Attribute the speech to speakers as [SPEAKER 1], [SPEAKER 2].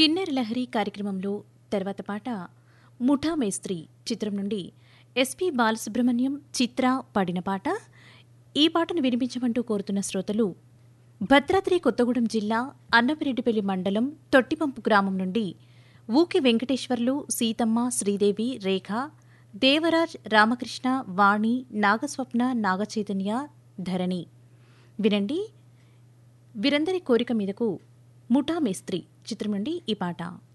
[SPEAKER 1] కిన్నెర లహరి కార్యక్రమంలో తర్వాత పాట ముఠా మేస్త్రి చిత్రం నుండి ఎస్పి బాలసుబ్రహ్మణ్యం చిత్ర పాడిన పాట ఈ పాటను వినిపించమంటూ కోరుతున్న శ్రోతలు భద్రాద్రి కొత్తగూడెం జిల్లా అన్నపిరెడ్డిపల్లి మండలం తొట్టిపంపు గ్రామం నుండి ఊకి వెంకటేశ్వర్లు సీతమ్మ శ్రీదేవి రేఖ దేవరాజ్ రామకృష్ణ వాణి నాగస్వప్న నాగచైతన్య ధరణి వినండి వీరందరి కోరిక మీదకు ముఠా మేస్త్రి చిత్రం నుండి ఈ పాట